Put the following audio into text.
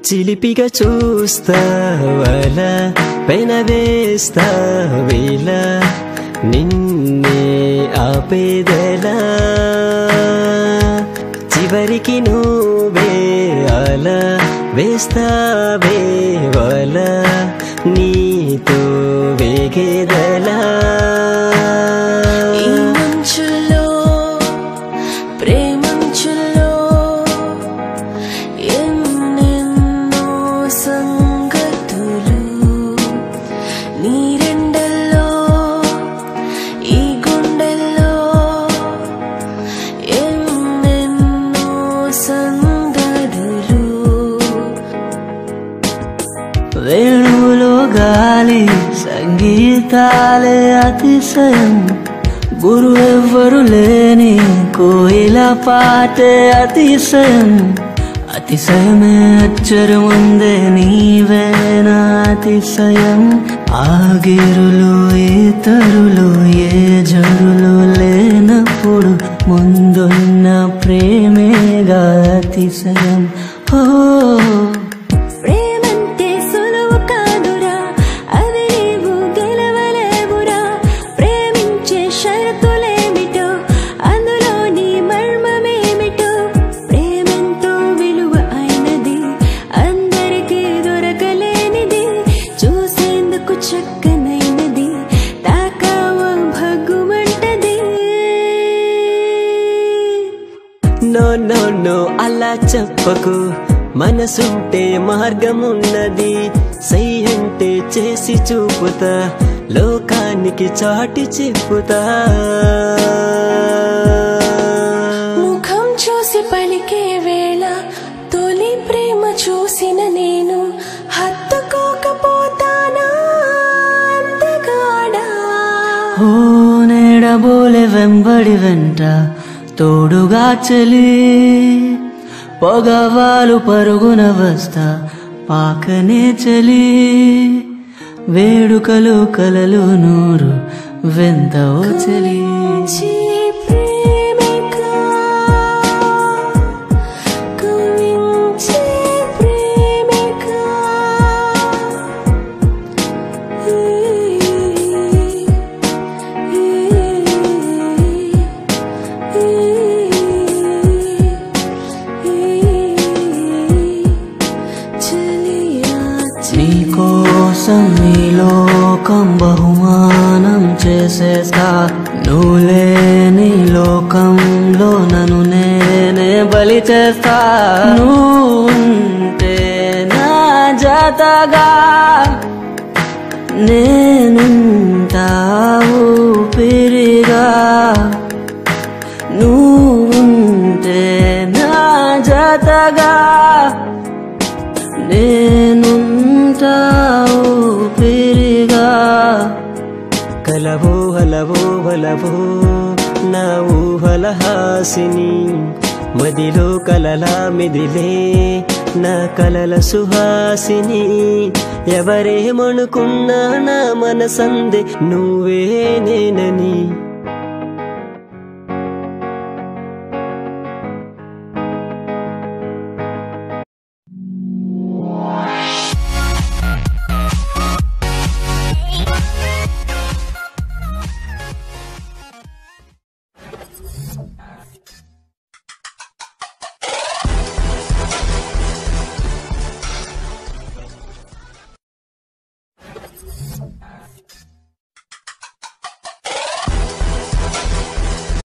చిలిపిగా చూస్తావల పెనవేస్తావేల నిన్నే ఆపేదలా చివరికి నువ్వే అల వేస్తావే వల నీతో వేగేదలా ఈ మంచులో ప్రేమంచులో ఎన్నెన్నో సంగతులు నీరెండల్లో ఈ గుండెల్లో ఎన్నెన్నో సందడులు వేణువులో గాలి సంగీతాలే అతిశయం గురు ఎవ్వరు లేని కోయిల పాటే అతిశయం అతిశయమే అచ్చరముందే నీవేనా అతిశయం ఆగిరులు ఇతరులు ఏ జరులు లేనప్పుడు ముందున్న ప్రేమేగా అతిశయం ఓ ప్రేమంటే సులువు కాదురా అది నీవు గెలవలేవురా ప్రేమించే షరతులేమిటో అందులోని మర్మమేమిటో ప్రేమెంతో విలువ అయినది అందరికీ దొరకలేనిది చూసేందుకు చక్కనైనది తాకావ భగ్గుమంటది నో నో నో అలా చెప్పకు మనసుంటే మార్గమున్నది సై అంటే చేసి చూపుతా లోకానికి చాటి చెప్పుతా ముఖం చూసి పలికే వేళ తొలి ప్రేమ చూసిన నేను హత్తుకోకపోతానా అందగాడా ఓ నేడబోలే వెంబడి వెంట తోడుగా చెలి పొగవాలు పరుగున వస్తా పాకనే చలి వేడుకలు కలలు నూరు వెంత ఓ చలి చి ప్రేమిక కవించే ప్రేమిక చలియా నీకోసం ఈ లోకం బహుమానం చేసేస్తా నువ్వు లేని లోకంలో నన్ను నేనే బలి చేస్తా నువ్వుంటే నా జతగా నేనుంటావు పిరిగా నువ్వుంటే నా జతగా నేనుంటావు పిరిగా కలవో హలవో హలవో నా ఊహల హాసిని మదిలో కలలా మెదిలే నా కలల సుహాసిని ఎవరేమనుకున్నా నా మనసందే నువ్వే నేనని